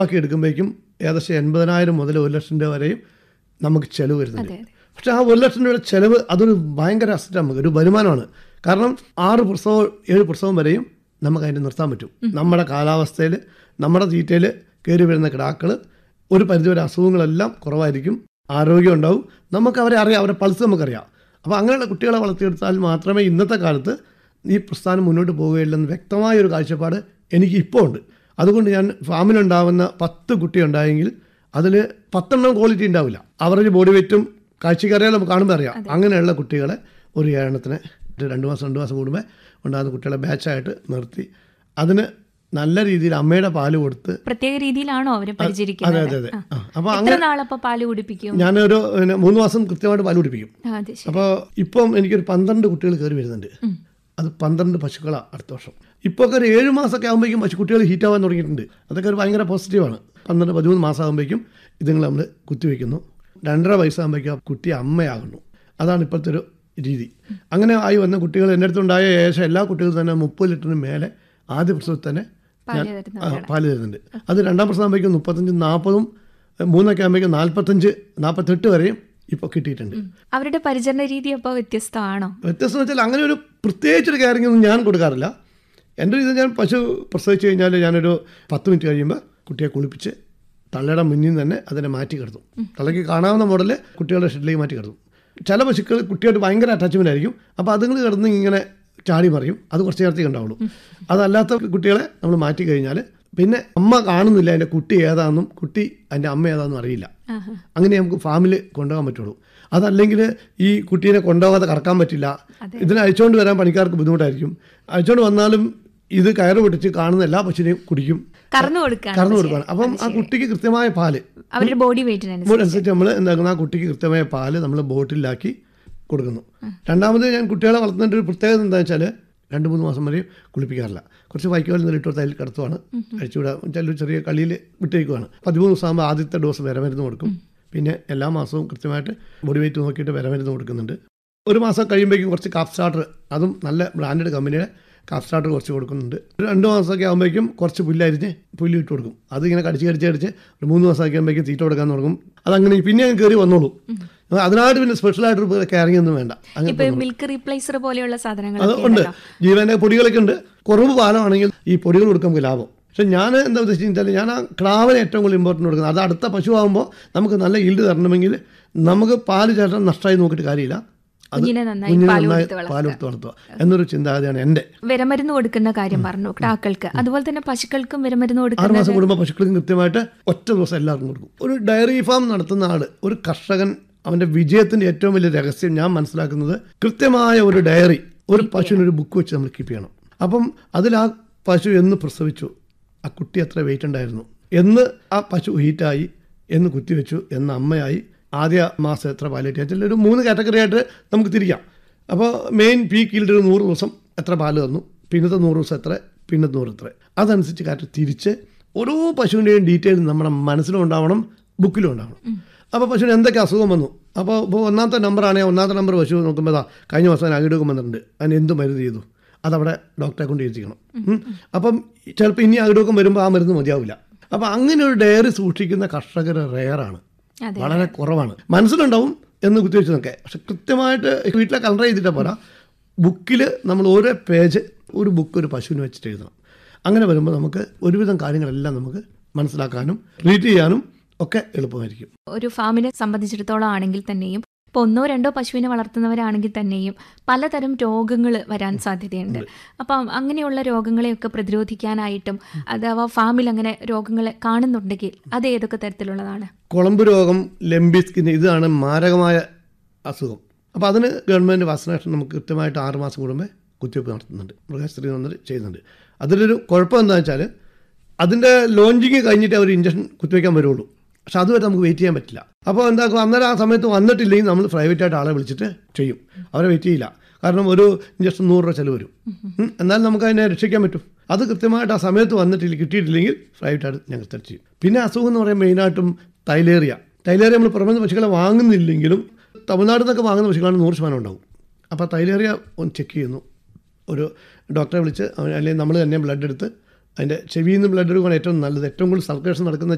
ആക്കി എടുക്കുമ്പോഴേക്കും ഏകദേശം എൺപതിനായിരം മുതൽ ഒരു ലക്ഷം രൂപ വരെയും നമുക്ക് ചിലവ് വരുന്നുണ്ട് അതെ അതെ പക്ഷെ ആ ഒരു ലക്ഷം രൂപയുടെ ചിലവ് അതൊരു ഭയങ്കര അസറ്റ് നമുക്ക് ഒരു വരുമാനമാണ് കാരണം ആറ് പ്രസവം ഏഴ് പ്രസവം വരെയും നമുക്ക് അതിനെ നിർത്താൻ പറ്റും നമ്മുടെ കാലാവസ്ഥയിൽ നമ്മുടെ തീറ്റയിൽ കയറി വരുന്ന കിടാക്കൾ ഒരു പരിധിവരെ അസുഖങ്ങളെല്ലാം കുറവായിരിക്കും ആരോഗ്യം ഉണ്ടാവും നമുക്ക് അവരെ അറിയാം അവരുടെ പൾസ് നമുക്കറിയാം അപ്പോൾ അങ്ങനെയുള്ള കുട്ടികളെ വളർത്തിയെടുത്താൽ മാത്രമേ ഇന്നത്തെ കാലത്ത് ഈ പ്രസ്ഥാനം മുന്നോട്ട് പോവുകയില്ലെന്ന് വ്യക്തമായ ഒരു കാഴ്ചപ്പാട് എനിക്ക് ഇപ്പോൾ ഉണ്ട് അതുകൊണ്ട് ഞാൻ ഫാമിലുണ്ടാവുന്ന പത്ത് കുട്ടി ഉണ്ടായെങ്കിൽ അതിൽ പത്തെണ്ണം ക്വാളിറ്റി ഉണ്ടാവില്ല അവരുടെ ബോഡി വെയിറ്റും കാഴ്ചക്കറിയാൽ നമുക്ക് കാണുമ്പോൾ അറിയാം അങ്ങനെയുള്ള കുട്ടികളെ ഒരു ഏഴെണ്ണത്തിന് ഒരു രണ്ട് മാസം രണ്ട് മാസം കൂടുമ്പോൾ ഉണ്ടാകുന്ന കുട്ടികളെ ബാച്ചായിട്ട് നിർത്തി അതിന് നല്ല രീതിയിൽ അമ്മയുടെ പാല് കൊടുത്ത് പ്രത്യേക രീതിയിലാണോ അവരെ അതെ പരിചരിക്കുന്നത് അതെ അതെ ആ. ആ, അപ്പോൾ എത്ര അങ്ങനെ നാളപ്പോ പാല് കുടിപ്പിക്കും ഞാനൊരു പിന്നെ മൂന്ന് മാസം കൃത്യമായിട്ട് പാല് കുടിപ്പിക്കും ആ, അതെ ശരി അപ്പോൾ ഇപ്പം എനിക്കൊരു പന്ത്രണ്ട് കുട്ടികൾ കയറി വരുന്നുണ്ട് അത് പന്ത്രണ്ട് പശുക്കളാണ് അടുത്ത വർഷം ഇപ്പോൾ ഒക്കെ ഒരു ഏഴ് മാസമൊക്കെ ആകുമ്പോഴേക്കും പശു കുട്ടികൾ ഹീറ്റ് ആവാൻ തുടങ്ങിയിട്ടുണ്ട് അതൊക്കെ ഒരു ഭയങ്കര പോസിറ്റീവാണ് പന്ത്രണ്ട് പതിമൂന്ന് മാസം ആകുമ്പോഴേക്കും ഇതുങ്ങൾ നമ്മൾ കുത്തിവെക്കുന്നു രണ്ടര വയസ്സാകുമ്പോഴേക്കും ആ കുട്ടി അമ്മയാകുന്നു അതാണ് ഇപ്പോഴത്തെ ഒരു രീതി അങ്ങനെ ആയി വന്ന കുട്ടികൾ എൻ്റെ അടുത്തുണ്ടായ ഏകദേശം എല്ലാ കുട്ടികളും തന്നെ മുപ്പത് ലിറ്ററിന് മേലെ ആദ്യ പ്രസവത്തിൽ തന്നെ പാല് ഞാൻ തരുന്ന ആ, പാല് തരുന്നുണ്ട് അത് രണ്ടാം പ്രസവം ആകുമ്പോഴേക്കും മുപ്പത്തഞ്ച് നാൽപ്പതും മൂന്നൊക്കെ ആകുമ്പോഴേക്കും നാൽപ്പത്തഞ്ച് നാൽപ്പത്തെട്ട് വരെയും ഇപ്പോൾ കിട്ടിയിട്ടുണ്ട് അവരുടെ പരിചരണ രീതി അപ്പോൾ വ്യത്യസ്തമാണോ വ്യത്യസ്തം വെച്ചാൽ അങ്ങനെ ഒരു പ്രത്യേകിച്ചൊരു കെയറിംഗ് ഒന്നും ഞാൻ കൊടുക്കാറില്ല എൻ്റെ രീതി ഞാൻ പശു പ്രസവിച്ച് കഴിഞ്ഞാൽ ഞാനൊരു പത്ത് മിനിറ്റ് കഴിയുമ്പോൾ കുട്ടിയെ കുളിപ്പിച്ച് തള്ളയുടെ മുന്നിൽ നിന്ന് തന്നെ അതിനെ മാറ്റി കിടത്തും തള്ളയ്ക്ക് കാണാവുന്ന മോഡല് കുട്ടികളുടെ ഷെഡിലേക്ക് മാറ്റി കിടത്തും ചില പശുക്കൾ കുട്ടിയായിട്ട് ഭയങ്കര അറ്റാച്ച്മെൻ്റ് ആയിരിക്കും അപ്പോൾ അതുങ്ങൾ കിടന്ന് ഇങ്ങനെ ചാടി മറിയും അത് കുറച്ച് നേരത്തേക്ക് ഉണ്ടാവുള്ളൂ അതല്ലാത്ത കുട്ടികളെ നമ്മൾ മാറ്റി കഴിഞ്ഞാൽ പിന്നെ അമ്മ കാണുന്നില്ല അതിൻ്റെ കുട്ടി ഏതാണെന്നും കുട്ടി അതിൻ്റെ അമ്മ ഏതാണെന്നും അറിയില്ല ആഹാ. അങ്ങനെ നമുക്ക് ഫാമിൽ കൊണ്ടുപോകാൻ പറ്റുള്ളൂ അതല്ലെങ്കിൽ ഈ കുട്ടീനെ കൊണ്ടുപോകാതെ കറക്കാൻ പറ്റില്ല ഇതിനെ അഴിച്ചുകൊണ്ട് വരാൻ പണിക്കാർക്ക് ബുദ്ധിമുട്ടായിരിക്കും അഴിച്ചുകൊണ്ട് വന്നാലും ഇത് കയറ് പൊട്ടിച്ച് കാണുന്ന എല്ലാ പശുവിനെയും കുടിക്കും കറന്നു കൊടുക്കാൻ കറന്നു കൊടുക്കുകയാണ് അപ്പം ആ കുട്ടിക്ക് കൃത്യമായ പാല് അവരുടെ ബോഡി വെയിറ്റിനനുസരിച്ച് ബോട്ട് അനുസരിച്ച് നമ്മൾ എന്താക്കുന്ന ആ കുട്ടിക്ക് കൃത്യമായ പാല് നമ്മൾ ബോട്ടിലാക്കി കൊടുക്കുന്നു രണ്ടാമത് ഞാൻ കുട്ടികളെ വളർത്തുന്നതിൻ്റെ ഒരു പ്രത്യേകത എന്താ വെച്ചാൽ രണ്ട് മൂന്ന് മാസം വരെയും കുളിപ്പിക്കാറില്ല കുറച്ച് വൈക്കോലിൽ നിന്ന് ഇട്ട് അതിൽ കിടത്തുവാണ് അഴിച്ചുവിടാം ചില ചെറിയ കളിയിൽ വിട്ടേക്കുവാണ് പതിമൂന്ന് ദിവസം ആകുമ്പോൾ ആദ്യത്തെ ഡോസ് വിരമരുന്ന് കൊടുക്കും പിന്നെ എല്ലാ മാസവും കൃത്യമായിട്ട് ബോഡി വെയിറ്റ് നോക്കിയിട്ട് വിരമരുന്ന് കൊടുക്കുന്നുണ്ട് ഒരു മാസം കഴിയുമ്പോഴേക്കും കുറച്ച് കാഫ് സ്റ്റാർട്ടർ അതും നല്ല ബ്രാൻഡഡ് കമ്പനിയുടെ കാഫ് സ്റ്റാർട്ടർ കുറച്ച് കൊടുക്കുന്നുണ്ട് ഒരു രണ്ട് മാസമൊക്കെ ആകുമ്പോഴേക്കും കുറച്ച് പുല്ലരിഞ്ഞ് പുല്ല് ഇട്ട് കൊടുക്കും അത് ഇങ്ങനെ കടിച്ച് കടിച്ച് കടിച്ച് ഒരു മൂന്ന് മാസമൊക്കെ ആകുമ്പോഴേക്കും തീറ്റ കൊടുക്കാൻ തുടങ്ങും അതങ്ങനെ പിന്നെ അങ്ങ് കയറി വന്നോളൂ അതിനായിട്ട് പിന്നെ സ്പെഷ്യലായിട്ട് കെയറിംഗ് ഒന്നും വേണ്ട അങ്ങനെ ഇപ്പൊ മിൽക്ക് റീപ്ലേസർ പോലെയുള്ള അത് സാധനങ്ങളൊക്കെ ഉണ്ട് ഉണ്ടല്ലോ. ജീവന്റെ പൊടികളൊക്കെ ഉണ്ട് കുറവ് പാലമാണെങ്കിൽ ഈ പൊടികൾ കൊടുക്കാൻ നമുക്ക് ലാഭം പക്ഷെ ഞാൻ എന്താ ഉദ്ദേശിച്ചാൽ ഞാൻ ആ ക്രാവിന് ഏറ്റവും കൂടുതൽ ഇമ്പോർട്ടൻ്റ് കൊടുക്കുന്നത് അത് അടുത്ത പശു ആകുമ്പോൾ നമുക്ക് നല്ല ഈൽഡ് തരണമെങ്കിൽ നമുക്ക് പാല് ചേട്ടൻ നഷ്ടമായി നോക്കിയിട്ട് കാര്യമില്ല അത് കുഞ്ഞിനെ നന്നായി കുഞ്ഞിന് പാല് നന്നായി കൊടുത്ത് വളർത്തുക. പാൽ കൊടുത്ത് വളർത്തുക എന്നൊരു ചിന്താഗതിയാണ് എൻ്റെ വിരമരുന്ന് കൊടുക്കുന്ന കാര്യം പറഞ്ഞു കിടാക്കൾക്ക് അതുപോലെ തന്നെ പശുക്കൾക്കും വിരമരുന്ന് ആറ് കൊടുക്കുന്ന മാസം കൂടുമ്പോൾ പശുക്കൾക്ക് കൃത്യമായിട്ട് ഒറ്റ ദിവസം എല്ലാവർക്കും കൊടുക്കും ഒരു ഡയറി ഫാം നടത്തുന്ന ആൾ ഒരു കർഷകൻ അവൻ്റെ വിജയത്തിൻ്റെ ഏറ്റവും വലിയ രഹസ്യം ഞാൻ മനസ്സിലാക്കുന്നത് കൃത്യമായ ഒരു ഡയറി ഒരു പശുവിന് ഒരു ബുക്ക് വെച്ച് നമ്മൾ കീപ്പ് ചെയ്യണം അപ്പം അതിൽ ആ പശു എന്ന് പ്രസവിച്ചു ആ കുട്ടി എത്ര വെയിറ്റ് ഉണ്ടായിരുന്നു എന്ന് ആ പശു ഹീറ്റായി എന്ന് കുത്തിവെച്ചു എന്ന് അമ്മയായി ആദ്യ മാസം എത്ര പാലിറ്റി വെച്ചാൽ ഒരു മൂന്ന് കാറ്റഗറി ആയിട്ട് നമുക്ക് തിരിക്കാം അപ്പോൾ മെയിൻ പീക്ക് ഈൽഡ് ഒരു നൂറ് ദിവസം എത്ര പാല് തന്നു പിന്നത്തെ നൂറ് ദിവസം എത്ര പിന്നത്തെ നൂറ് എത്ര അതനുസരിച്ച് കാറ്റ് തിരിച്ച് ഓരോ പശുവിൻ്റെയും ഡീറ്റെയിൽ നമ്മുടെ മനസ്സിലും ഉണ്ടാവണം ബുക്കിലും ഉണ്ടാവണം അപ്പോൾ പശുവിന് എന്തൊക്കെ അസുഖം വന്നു അപ്പോൾ ഇപ്പോൾ ഒന്നാമത്തെ നമ്പറാണെങ്കിൽ ഒന്നാമത്തെ നമ്പർ പശു നോക്കുമ്പോൾ ദാ കഴിഞ്ഞ മാസം അകിടുക്കം വന്നിട്ടുണ്ട് അതിന് എന്ത് മരുന്ന് ചെയ്തു അതവിടെ ഡോക്ടറെ കൊണ്ട് എഴുതിക്കണം ഉം. അപ്പം ചിലപ്പോൾ ഇനി അകിടുക്കം വരുമ്പോൾ ആ മരുന്ന് മതിയാവില്ല അപ്പോൾ അങ്ങനെ ഒരു ഡയറി സൂക്ഷിക്കുന്ന കർഷകർ റെയറാണ് അതെ വളരെ കുറവാണ് മനസ്സിലുണ്ടാവും എന്ന് കുത്തിവെച്ച് നോക്കെ പക്ഷെ കൃത്യമായിട്ട് വീട്ടിലെ കളർ ചെയ്തിട്ട് പോരാ ബുക്കിൽ നമ്മൾ ഓരോ പേജ് ഒരു ബുക്ക് ഒരു പശുവിന് വെച്ചിട്ട് എഴുതണം അങ്ങനെ വരുമ്പോൾ നമുക്ക് ഒരുവിധം കാര്യങ്ങളെല്ലാം നമുക്ക് മനസ്സിലാക്കാനും റീഡ് ചെയ്യാനും ഒക്കെ എളുപ്പമായിരിക്കും ഒരു ഫാമിനെ സംബന്ധിച്ചിടത്തോളം ആണെങ്കിൽ തന്നെയും ഇപ്പോൾ ഒന്നോ രണ്ടോ പശുവിനെ വളർത്തുന്നവരാണെങ്കിൽ തന്നെയും പലതരം രോഗങ്ങൾ വരാൻ സാധ്യതയുണ്ട് അപ്പം അങ്ങനെയുള്ള രോഗങ്ങളെയൊക്കെ പ്രതിരോധിക്കാനായിട്ടും അഥവാ ഫാമിൽ അങ്ങനെ രോഗങ്ങളെ കാണുന്നുണ്ടെങ്കിൽ അത് ഏതൊക്കെ തരത്തിലുള്ളതാണ് കുളമ്പ് രോഗം ലംബി സ്കിൻ ഇതാണ് മാരകമായ അസുഖം അപ്പോൾ അതിന് ഗവൺമെൻറ് വാക്സിനേഷൻ നമുക്ക് കൃത്യമായിട്ട് ആറ് മാസം കൂടുമ്പോൾ കുത്തിവയ്പ്പ് നടത്തുന്നുണ്ട് മൃഗാശുപത്രി വന്നിട്ട് ചെയ്യുന്നുണ്ട് അതിലൊരു കുഴപ്പം എന്താണെന്ന് വെച്ചാൽ അതിൻ്റെ ലോഞ്ചിങ് കഴിഞ്ഞിട്ട് അവർ ഇഞ്ചക്ഷൻ കുത്തിവയ്ക്കാൻ വരുള്ളൂ പക്ഷെ അതുവരെ നമുക്ക് വെയിറ്റ് ചെയ്യാൻ പറ്റില്ല അപ്പോൾ എന്താക്കും അന്നേരം ആ സമയത്ത് വന്നിട്ടില്ലെങ്കിൽ നമ്മൾ പ്രൈവറ്റായിട്ട് ആളെ വിളിച്ചിട്ട് ചെയ്യും അവരെ വെയിറ്റ് ചെയ്യില്ല കാരണം ഒരു ഇഞ്ചക്ഷൻ നൂറ് രൂപ ചിലവ് വരും ഉം. എന്നാലും നമുക്ക് അതിനെ രക്ഷിക്കാൻ പറ്റും അത് കൃത്യമായിട്ട് ആ സമയത്ത് വന്നിട്ടില്ല കിട്ടിയിട്ടില്ലെങ്കിൽ പ്രൈവറ്റായിട്ട് ഞങ്ങൾ തെറ്റ് ചെയ്യും പിന്നെ അസുഖം എന്ന് പറയുമ്പോൾ മെയിനായിട്ടും തൈലേറിയ തൈലേറിയ നമ്മൾ പുറമെ നിന്ന് പശുക്കളെ വാങ്ങുന്നില്ലെങ്കിലും തമിഴ്നാട്ടിൽ നിന്നൊക്കെ വാങ്ങുന്ന പശുക്കളാണ് നൂറ് ശതമാനം ഉണ്ടാവും അപ്പോൾ തൈലേറിയ ഒന്ന് ചെക്ക് ചെയ്യുന്നു ഒരു ഡോക്ടറെ വിളിച്ച് അവൻ അല്ലെങ്കിൽ നമ്മൾ തന്നെ ബ്ലഡ് എടുത്ത് അതിൻ്റെ ചെവിയിൽ നിന്ന് ബ്ലഡ് എടുക്കുകയാണ് ഏറ്റവും നല്ലത് ഏറ്റവും കൂടുതൽ സർക്കുലേഷൻ നടക്കുന്ന